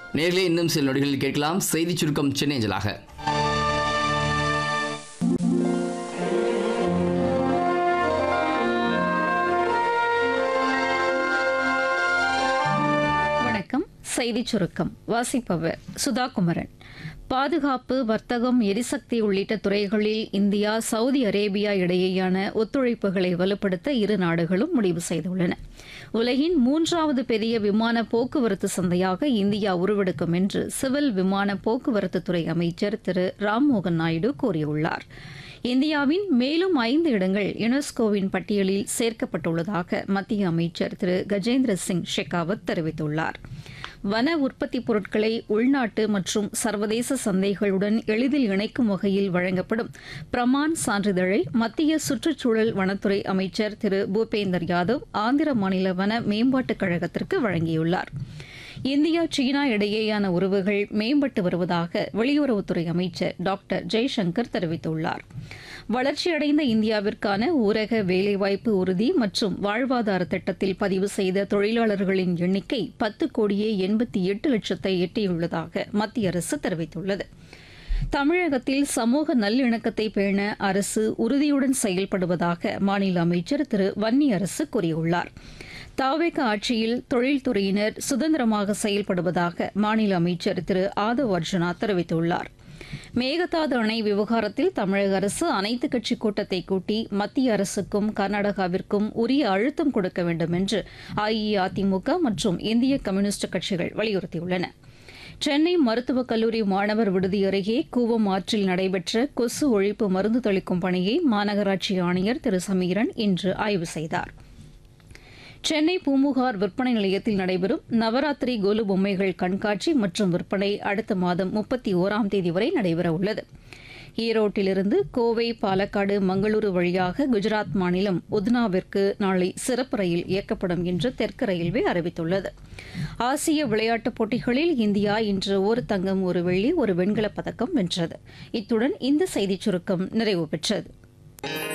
நேர்களே இன்னும் சில நொடிகளில் கேட்கலாம் செய்தி சுருக்கம் சென்னேஞ்சலாக வணக்கம் செய்திச் சுருக்கம் வாசிப்பவர் சுதா குமரன் பாதுகாப்பு வர்த்தகம் எரிசக்தி உள்ளிட்ட துறைகளில் இந்தியா சவுதி அரேபியா இடையேயான ஒத்துழைப்புகளை வலுப்படுத்த இரு நாடுகளும் முடிவு செய்துள்ளன உலகின் மூன்றாவது பெரிய விமான போக்குவரத்து சந்தையாக இந்தியா உருவெடுக்கும் என்று சிவில் விமான போக்குவரத்து துறை அமைச்சர் திரு ராம்மோகன் நாயுடு கூறியுள்ளார் இந்தியாவின் மேலும் ஐந்து இடங்கள் யுனெஸ்கோவின் பட்டியலில் சேர்க்கப்பட்டுள்ளதாக மத்திய அமைச்சர் திரு கஜேந்திர சிங் ஷெகாவத் தெரிவித்துள்ளார் வன உற்பத்தி பொருட்களை உள்நாட்டு மற்றும் சர்வதேச சந்தைகளுடன் எளிதில் இணைக்கும் வகையில் வழங்கப்படும் பிரமான் சான்றிதழை மத்திய சுற்றுச்சூழல் வனத்துறை அமைச்சர் திரு பூபேந்தர் யாதவ் ஆந்திர மாநில வன மேம்பாட்டுக் கழகத்திற்கு வழங்கியுள்ளார் இந்தியா சீனா இடையேயான உறவுகள் மேம்பட்டு வருவதாக வெளியுறவுத்துறை அமைச்சர் டாக்டர் ஜெய்சங்கர் தெரிவித்துள்ளார் வளர்ச்சியடைந்த இந்தியாவிற்கான ஊரக வேலைவாய்ப்பு உறுதி மற்றும் வாழ்வாதார திட்டத்தில் பதிவு செய்த தொழிலாளர்களின் எண்ணிக்கை பத்து கோடியே எண்பத்தி எட்டு லட்சத்தை எட்டியுள்ளதாக மத்திய அரசு தெரிவித்துள்ளது தமிழகத்தில் சமூக நல்லிணக்கத்தை பேண அரசு உறுதியுடன் செயல்படுவதாக மாநில அமைச்சர் திரு வன்னியரசு கூறியுள்ளார் தாவேக ஆட்சியில் தொழில்துறையினர் சுதந்திரமாக செயல்படுவதாக மாநில அமைச்சர் திரு ஆதவ் அர்ஜுனா தெரிவித்துள்ளார் மேகதாது அணை விவகாரத்தில் தமிழக அரசு அனைத்துக் கட்சி கூட்டத்தை கூட்டி மத்திய அரசுக்கும் கர்நாடகாவிற்கும் உரிய அழுத்தம் கொடுக்க வேண்டும் என்று அஇஅதிமுக மற்றும் இந்திய கம்யூனிஸ்ட் கட்சிகள் வலியுறுத்தியுள்ளன சென்னை மருத்துவக் கல்லூரி மாணவர் விடுதி அருகே கூவம் ஆற்றில் நடைபெற்ற கொசு ஒழிப்பு மருந்து தெளிக்கும் பணியை மாநகராட்சி ஆணையர் திரு சமீரன் இன்று ஆய்வு செய்தார் சென்னை பூமுகார் விற்பனை நிலையத்தில் நடைபெறும் நவராத்திரி கோலு பொம்மைகள் கண்காட்சி மற்றும் விற்பனை அடுத்த மாதம் முப்பத்தி ஓராம் தேதி வரை நடைபெறவுள்ளது ஈரோட்டிலிருந்து கோவை பாலக்காடு மங்களூரு வழியாக குஜராத் மாநிலம் உத்னாவிற்கு நாளை சிறப்பு ரயில் இயக்கப்படும் என்று தெற்கு ரயில்வே அறிவித்துள்ளது ஆசிய விளையாட்டுப் போட்டிகளில் இந்தியா இன்று ஒரு தங்கம் ஒரு வெள்ளி ஒரு வெண்கலப் பதக்கம் வென்றது இத்துடன் இந்த செய்திச் சுருக்கம் நிறைவு பெற்றது